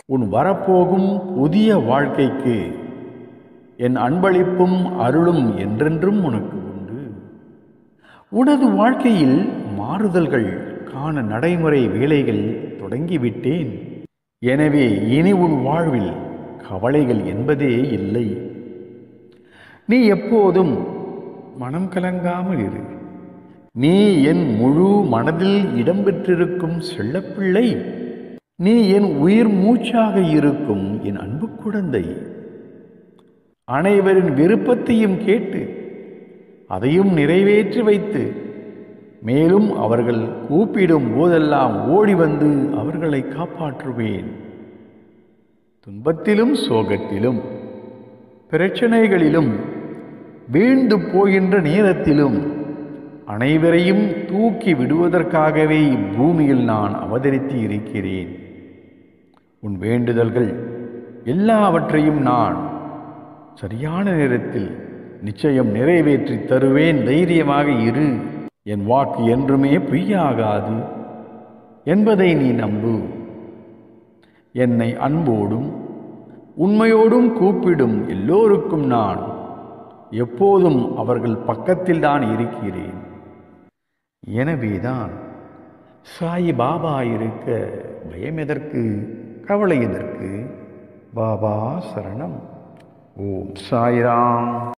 உன் வரப்போகும் புதிய வாழ்க்கைக்கு என் அன்பளிப்பும் அருளும் என்றென்றும் உனக்கு உண்டு உனது வாழ்க்கையில் மாறுதல்கள் காண நடைமுறை வேலைகள் தொடங்கிவிட்டேன் எனவே இனி உன் வாழ்வில் கவலைகள் என்பதே இல்லை நீ எப்போதும் மனம் கலங்காமல் இரு நீ என் முழு மனதில் இடம்பெற்றிருக்கும் செல்லப்பிள்ளை நீ என் உயிர் மூச்சாக இருக்கும் என் அன்பு குழந்தை அனைவரின் விருப்பத்தையும் கேட்டு அதையும் நிறைவேற்றி வைத்து மேலும் அவர்கள் கூப்பிடும் போதெல்லாம் ஓடி வந்து அவர்களை காப்பாற்றுவேன் துன்பத்திலும் சோகத்திலும் பிரச்சனைகளிலும் வீழ்ந்து போகின்ற நேரத்திலும் அனைவரையும் தூக்கி விடுவதற்காகவே இப்பூமியில் நான் அவதரித்து இருக்கிறேன் உன் வேண்டுதல்கள் எல்லாவற்றையும் நான் சரியான நேரத்தில் நிச்சயம் நிறைவேற்றி தருவேன் தைரியமாக இரு என் வாக்கு என்றுமே பொய்யாகாது என்பதை நீ நம்பு என்னை அன்போடும் உண்மையோடும் கூப்பிடும் எல்லோருக்கும் நான் எப்போதும் அவர்கள் பக்கத்தில் தான் இருக்கிறேன் எனவேதான் சாய் பாபா இருக்க பயம் எதற்கு கவலை எதற்கு பாபா சரணம் ஓம் சாய்ராம்